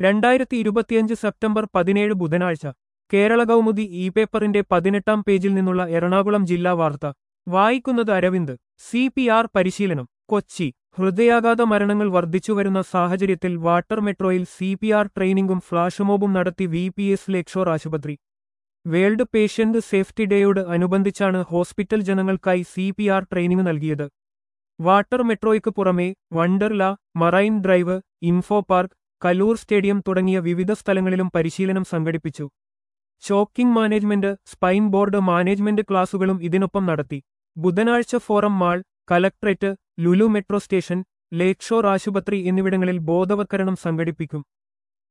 രണ്ടായിരത്തി ഇരുപത്തിയഞ്ച് സെപ്റ്റംബർ പതിനേഴ് ബുധനാഴ്ച കേരള കൗമുദി ഇ പേപ്പറിന്റെ പതിനെട്ടാം പേജിൽ നിന്നുള്ള എറണാകുളം ജില്ലാ വാർത്ത വായിക്കുന്നത് അരവിന്ദ് സി പി ആർ പരിശീലനം കൊച്ചി ഹൃദയാഘാത മരണങ്ങൾ വർദ്ധിച്ചുവരുന്ന സാഹചര്യത്തിൽ വാട്ടർ മെട്രോയിൽ സി പി ആർ ട്രെയിനിങ്ങും ഫ്ലാഷ് മോബും നടത്തി വി പി എസ് ലേക്ഷോർ ആശുപത്രി വേൾഡ് പേഷ്യന്റ് സേഫ്റ്റി ഡേയോട് അനുബന്ധിച്ചാണ് ഹോസ്പിറ്റൽ ജനങ്ങൾക്കായി സി പി ആർ ട്രെയിനിംഗ് നൽകിയത് വാട്ടർ മെട്രോയ്ക്ക് പുറമെ Wonderla marine drive info park Kaloor stadium തുടങ്ങിയ വിവിധ സ്ഥലങ്ങളിലും പരിശീലനം സംഘടിപ്പിച്ചു choking management spine board management ക്ലാസുകളും ഇതിനൊപ്പം നടത്തി ബുധനാഴ്ച forum mall collectorate Lulu metro station lakeshore ആശുപത്രി എന്നിവിടങ്ങളിൽ ബോധവത്കരണം സംഘടിപ്പിക്കും